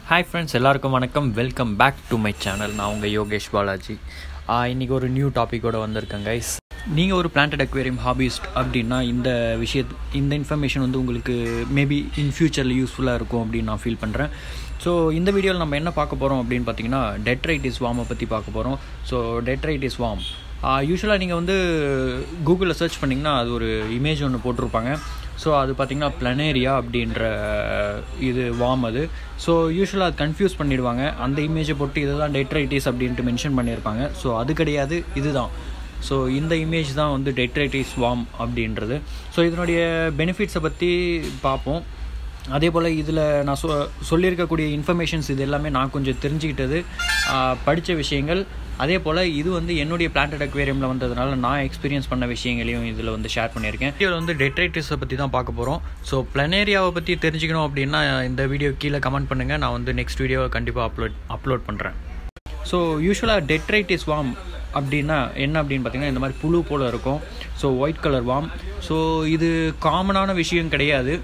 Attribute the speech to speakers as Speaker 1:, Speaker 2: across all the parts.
Speaker 1: hi friends எல்லாருக்கும் வணக்கம் welcome back to my channel நான் உங்கள் யோகேஷ் பாலாஜி இன்றைக்கி ஒரு நியூ டாப்பிக்கோட வந்திருக்கேன் கைஸ் நீங்கள் ஒரு பிளான்டட் அக்வேரியம் ஹாபிஸ்ட் அப்படின்னா இந்த விஷயத் இந்த இன்ஃபர்மேஷன் வந்து உங்களுக்கு மேபி இன் ஃப்யூச்சரில் யூஸ்ஃபுல்லாக இருக்கும் அப்படின்னு நான் ஃபீல் பண்ணுறேன் ஸோ இந்த வீடியோவில் நம்ம என்ன பார்க்க போகிறோம் அப்படின்னு பார்த்தீங்கன்னா டெட்ரைட்டிஸ் வார்மை பற்றி பார்க்க போகிறோம் ஸோ டெட்ரைட்டிஸ் வார்ம் யூஸ்வலாக நீங்கள் வந்து கூகுளில் சர்ச் பண்ணிங்கன்னா அது ஒரு இமேஜ் ஒன்று போட்டிருப்பாங்க ஸோ அது பார்த்திங்கன்னா பிளனேரியா அப்படின்ற இது வார்ம் அது ஸோ யூஸ்வலாக அது கன்ஃபியூஸ் பண்ணிடுவாங்க அந்த இமேஜை போட்டு இதுதான் டெட்ரைட்டிஸ் அப்படின்ட்டு மென்ஷன் பண்ணியிருப்பாங்க ஸோ அது கிடையாது இதுதான் ஸோ இந்த இமேஜ் தான் வந்து டெட்ரைட்டிஸ் வார்ம் அப்படின்றது ஸோ இதனுடைய பெனிஃபிட்ஸை பற்றி பார்ப்போம் அதே போல் இதில் நான் சொ சொல்லியிருக்கக்கூடிய இன்ஃபர்மேஷன்ஸ் இது எல்லாமே நான் கொஞ்சம் தெரிஞ்சுக்கிட்டது படித்த விஷயங்கள் அதே போல் இது வந்து என்னுடைய பிளான்டட் அக்வேரியமில் வந்ததுனால நான் எக்ஸ்பீரியன்ஸ் பண்ண விஷயங்களையும் இதில் வந்து ஷேர் பண்ணியிருக்கேன் இதில் வந்து டெட்ரைட்டிஸை பற்றி தான் பார்க்க போகிறோம் ஸோ பிளனேரியாவை பற்றி தெரிஞ்சுக்கணும் அப்படின்னா இந்த வீடியோ கீழே கமெண்ட் பண்ணுங்கள் நான் வந்து நெக்ஸ்ட் வீடியோவை கண்டிப்பாக அப்லோட் அப்லோட் பண்ணுறேன் ஸோ யூஸ்வலாக டெட்ரைட்டிஸ் வார்ம் அப்படின்னா என்ன அப்படின்னு பார்த்தீங்கன்னா இந்த மாதிரி புழு போல் இருக்கும் so white colour warm so இது காமனான விஷயம் கிடையாது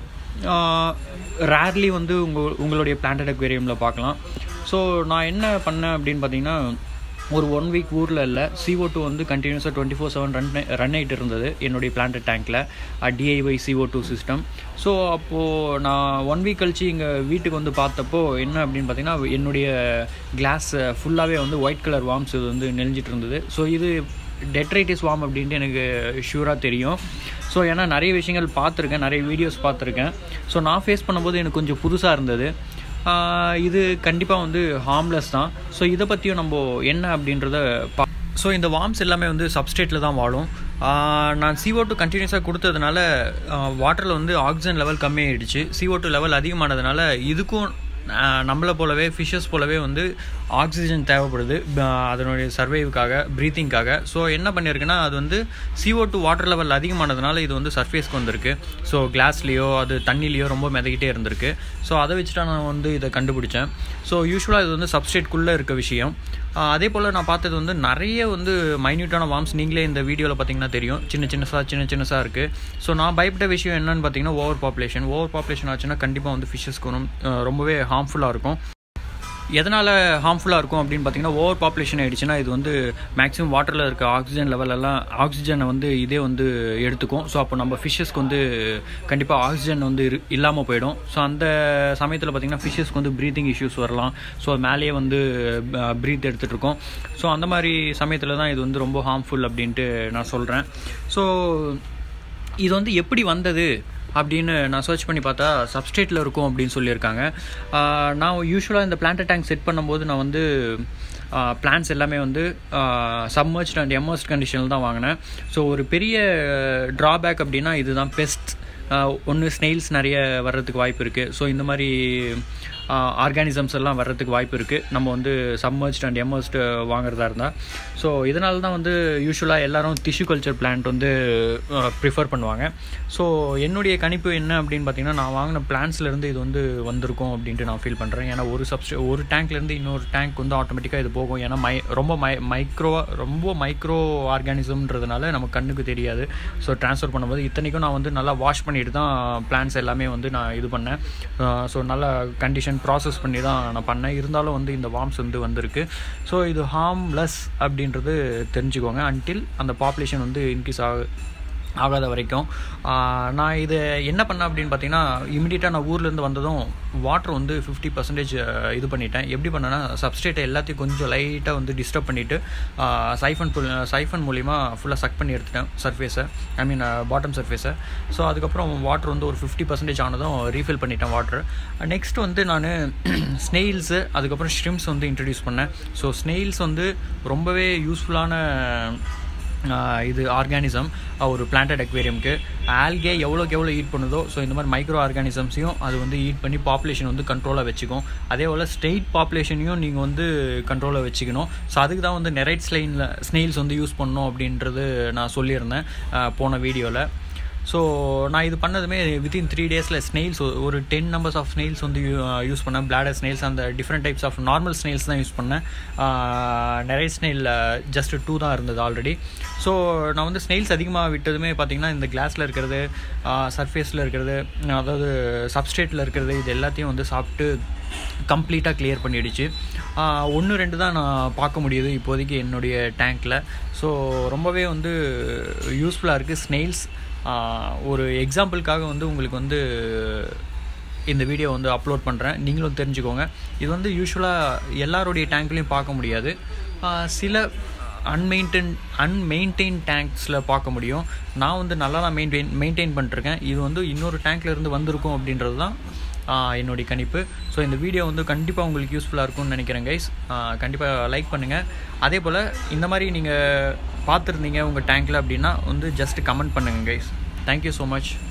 Speaker 1: ரேர்லி வந்து உங்கள் உங்களுடைய பிளான்டட் அக்வேரியமில் பார்க்கலாம் ஸோ நான் என்ன பண்ணேன் அப்படின்னு பார்த்தீங்கன்னா ஒரு ஒன் வீக் ஊரில் இல்லை சிஓ டூ வந்து கண்டினியூஸாக twenty four seven run run ஆகிட்டு இருந்தது என்னுடைய பிளான்ட் டேங்க்கில் DIY CO two system so அப்போது நான் ஒன் வீக் கழிச்சு இங்கே வீட்டுக்கு வந்து பார்த்தப்போ என்ன அப்படின்னு பார்த்தீங்கன்னா என்னுடைய கிளாஸ் ஃபுல்லாகவே வந்து ஒயிட் கலர் வார்ம்ஸ் இது வந்து நெளிஞ்சிட்டு இருந்தது ஸோ இது டெட்ரைட்டிஸ் வார்ம் அப்படின்ட்டு எனக்கு ஷூராக தெரியும் ஸோ ஏன்னா நிறைய விஷயங்கள் பார்த்துருக்கேன் நிறைய வீடியோஸ் பார்த்துருக்கேன் ஸோ நான் ஃபேஸ் பண்ணும்போது எனக்கு கொஞ்சம் புதுசாக இருந்தது இது கண்டிப்பாக வந்து ஹார்ம்லெஸ் தான் ஸோ இதை பற்றியும் நம்ம என்ன அப்படின்றத பா ஸோ இந்த வார்ம்ஸ் எல்லாமே வந்து சப்ஸ்டேட்டில் தான் வாழும் நான் சிஓ டூ கண்டினியூஸாக கொடுத்ததுனால வாட்டரில் வந்து ஆக்சிஜன் லெவல் கம்மியாயிடுச்சு சிஓ டூ லெவல் அதிகமானதுனால இதுக்கும் நம்மளை போலவே ஃபிஷ்ஷஸ் போலவே வந்து ஆக்சிஜன் தேவைப்படுது அதனுடைய சர்வைவுக்காக ப்ரீத்திங்காக ஸோ என்ன பண்ணியிருக்குன்னா அது வந்து சிஓ டூ வாட்டர் லெவல் அதிகமானதுனால இது வந்து சர்ஃபேஸ்க்கு வந்திருக்கு ஸோ கிளாஸ்லேயோ அது தண்ணிலேயோ ரொம்ப மிதக்கிட்டே இருந்திருக்கு ஸோ அதை வச்சுட்டா நான் வந்து இதை கண்டுபிடிச்சேன் ஸோ யூஸ்வலாக இது வந்து சப்ஸ்டேட்குள்ளே இருக்க விஷயம் அதே போல் நான் பார்த்தது வந்து நிறைய வந்து மைன்யூட்டான வார்ம்ஸ் நீங்களே இந்த வீடியோவில் பார்த்தீங்கன்னா தெரியும் சின்ன சின்னசாக சின்ன சின்னசாக இருக்குது ஸோ நான் பயப்பட்ட விஷயம் என்னன்னு பார்த்தீங்கன்னா ஓவர் பாப்புலேஷன் ஓவர் பாப்புலேஷன் ஆச்சுன்னா கண்டிப்பாக வந்து ஃபிஷ்ஷஸ்க்கு ரொம்பவே ஹார்ம்ஃபுல்லாக இருக்கும் எதனால் ஹார்ம்ஃபுல்லாக இருக்கும் அப்படின்னு பார்த்தீங்கன்னா ஓவர் பாப்புலேஷன் ஆகிடுச்சுன்னா இது வந்து மேக்ஸிமம் வாட்டரில் இருக்க ஆக்சிஜன் லெவலெல்லாம் ஆக்சிஜனை வந்து இதே வந்து எடுத்துக்கும் ஸோ அப்போ நம்ம ஃபிஷ்ஷஸ்க்கு வந்து கண்டிப்பாக ஆக்சிஜன் வந்து இல்லாமல் போயிடும் ஸோ அந்த சமயத்தில் பார்த்திங்கன்னா ஃபிஷ்ஷஸ்க்கு வந்து ப்ரீத்திங் இஷ்யூஸ் வரலாம் ஸோ மேலேயே வந்து ப்ரீத் எடுத்துகிட்டு இருக்கோம் ஸோ அந்த மாதிரி சமயத்தில் தான் இது வந்து ரொம்ப ஹார்ம்ஃபுல் அப்படின்ட்டு நான் சொல்கிறேன் ஸோ இது வந்து எப்படி வந்தது அப்படின்னு நான் சர்ச் பண்ணி பார்த்தா சப்ஸ்டேட்டில் இருக்கும் அப்படின்னு சொல்லியிருக்காங்க நான் யூஸ்வலாக இந்த பிளான்ட் டேங்க் செட் பண்ணும்போது நான் வந்து பிளான்ஸ் எல்லாமே வந்து சம்மர்ஜ் அண்ட் எமர்ஸ்ட் கண்டிஷனில் தான் வாங்கினேன் ஸோ ஒரு பெரிய ட்ராபேக் அப்படின்னா இதுதான் பெஸ்ட் ஒன்று ஸ்னெயில்ஸ் நிறைய வர்றதுக்கு வாய்ப்பு இருக்குது ஸோ இந்த மாதிரி ஆர்கானிசம்ஸ் எல்லாம் வர்றதுக்கு வாய்ப்பு இருக்குது நம்ம வந்து சம்மர்ஜ்ட் அண்ட் எமர்ஸ்டு வாங்குறதா இருந்தால் ஸோ இதனால தான் வந்து யூஸ்வலாக எல்லோரும் டிஷ்யூ கல்ச்சர் பிளான்ட் வந்து ப்ரிஃபர் பண்ணுவாங்க ஸோ என்னுடைய கணிப்பு என்ன அப்படின்னு பார்த்தீங்கன்னா நான் வாங்கின பிளான்ஸ்லேருந்து இது வந்து வந்திருக்கும் அப்படின்ட்டு நான் ஃபீல் பண்ணுறேன் ஏன்னா ஒரு சப்ஸ்டே ஒரு டேங்க்லேருந்து இன்னொரு டேங்க் வந்து ஆட்டோமேட்டிக்காக இது போகும் ஏன்னா மை ரொம்ப மை மைக்ரோ ரொம்ப மைக்ரோ ஆர்கானிசம்ன்றதுனால நம்ம கண்ணுக்கு தெரியாது ஸோ ட்ரான்ஸ்ஃபர் பண்ணும்போது இத்தனைக்கும் நான் வந்து நல்லா வாஷ் பண்ணிட்டு தான் பிளான்ஸ் எல்லாமே வந்து நான் இது பண்ணேன் ஸோ நல்ல கண்டிஷன் ப்ராசஸ் பண்ணி தான் நான் பண்ணேன் இருந்தாலும் வந்து இந்த வார்ம்ஸ் வந்து வந்திருக்கு ஸோ இது ஹார்ம்லெஸ் அப்படின்றது தெரிஞ்சுக்கோங்க அன்டில் அந்த பாப்புலேஷன் வந்து இன்க்ரீஸ் ஆகு ஆகாத வரைக்கும் நான் இது என்ன பண்ணேன் அப்படின்னு பார்த்தீங்கன்னா இமிடியட்டாக நான் ஊர்லேருந்து வந்ததும் வாட்டர் வந்து ஃபிஃப்டி பர்சன்டேஜ் இது பண்ணிட்டேன் எப்படி பண்ணேன்னா சப்ஸ்டேட்டை எல்லாத்தையும் கொஞ்சம் லைட்டாக வந்து டிஸ்டர்ப் பண்ணிவிட்டு சைஃபன் சைஃபன் மூலிமா ஃபுல்லாக சக் பண்ணி எடுத்துட்டேன் சர்ஃபேஸை ஐ மீன் பாட்டம் சர்ஃபேஸை ஸோ அதுக்கப்புறம் வாட்டர் வந்து ஒரு ஃபிஃப்டி பர்சன்டேஜ் ஆனதும் ரீஃபில் பண்ணிட்டேன் வாட்டர் நெக்ஸ்ட் வந்து நான் ஸ்னெயில்ஸு அதுக்கப்புறம் ஸ்ட்ரிம்ஸ் வந்து இன்ட்ரடியூஸ் பண்ணேன் ஸோ ஸ்னெயில்ஸ் வந்து ரொம்பவே யூஸ்ஃபுல்லான இது ஆர்கானிசம் ஒரு பிளான்டட் அக்வேரியம்க்கு ஆல்கே எவ்வளோக்கு எவ்வளோ ஈட் பண்ணுதோ ஸோ இந்த மாதிரி மைக்ரோ ஆர்கானிசம்ஸையும் அது வந்து ஈட் பண்ணி பாப்புலேஷன் வந்து கண்ட்ரோலாக வச்சுக்கும் அதே போல் ஸ்டேட் பாப்புலேஷனையும் நீங்கள் வந்து கண்ட்ரோலாக வச்சுக்கணும் ஸோ அதுக்கு தான் வந்து நெரைட் ஸ்லைனில் ஸ்னெயில்ஸ் வந்து யூஸ் பண்ணணும் அப்படின்றது நான் சொல்லியிருந்தேன் போன வீடியோவில் ஸோ நான் இது பண்ணதுமே வித்தின் த்ரீ டேஸில் ஸ்னெயில்ஸ் ஒரு டென் நம்பர்ஸ் ஆஃப் ஸ்னெயில்ஸ் வந்து யூஸ் பண்ணேன் பிளாடர் ஸ்னெயில்ஸ் அந்த different types of normal snails தான் யூஸ் பண்ணேன் நிறைய ஸ்னெயில் ஜஸ்ட் டூ தான் இருந்தது ஆல்ரெடி ஸோ நான் வந்து ஸ்னெயில்ஸ் அதிகமாக விட்டதுமே பார்த்திங்கன்னா இந்த கிளாஸில் இருக்கிறது சர்ஃபேஸில் இருக்கிறது அதாவது சப்ஸ்டேட்டில் இருக்கிறது இது எல்லாத்தையும் வந்து சாப்பிட்டு கம்ப்ளீட்டாக கிளியர் பண்ணிடுச்சு ஒன்று ரெண்டு தான் நான் பார்க்க முடியுது இப்போதைக்கு என்னுடைய டேங்க்கில் ஸோ ரொம்பவே வந்து யூஸ்ஃபுல்லாக இருக்குது ஸ்னெயில்ஸ் ஒரு எக்ஸாம்பிளுக்காக வந்து உங்களுக்கு வந்து இந்த வீடியோ வந்து அப்லோட் பண்ணுறேன் நீங்களும் தெரிஞ்சுக்கோங்க இது வந்து யூஸ்வலாக எல்லாருடைய டேங்க்லேயும் பார்க்க முடியாது சில அன்மெயின்டைன் அன்மெயின்டைன் டேங்க்ஸில் பார்க்க முடியும் நான் வந்து நல்லா தான் மெயின்டைன் மெயின்டைன் பண்ணிருக்கேன் இது வந்து இன்னொரு டேங்க்ல இருந்து வந்திருக்கும் அப்படின்றது தான் என்னுடைய கணிப்பு ஸோ இந்த வீடியோ வந்து கண்டிப்பாக உங்களுக்கு யூஸ்ஃபுல்லாக இருக்கும்னு நினைக்கிறேன் கைஸ் கண்டிப்பாக லைக் பண்ணுங்கள் அதே போல் இந்த மாதிரி நீங்கள் பார்த்துருந்தீங்க உங்கள் டேங்க்கில் அப்படின்னா வந்து ஜஸ்ட் கமெண்ட் பண்ணுங்கள் கைஸ் தேங்க்யூ ஸோ மச்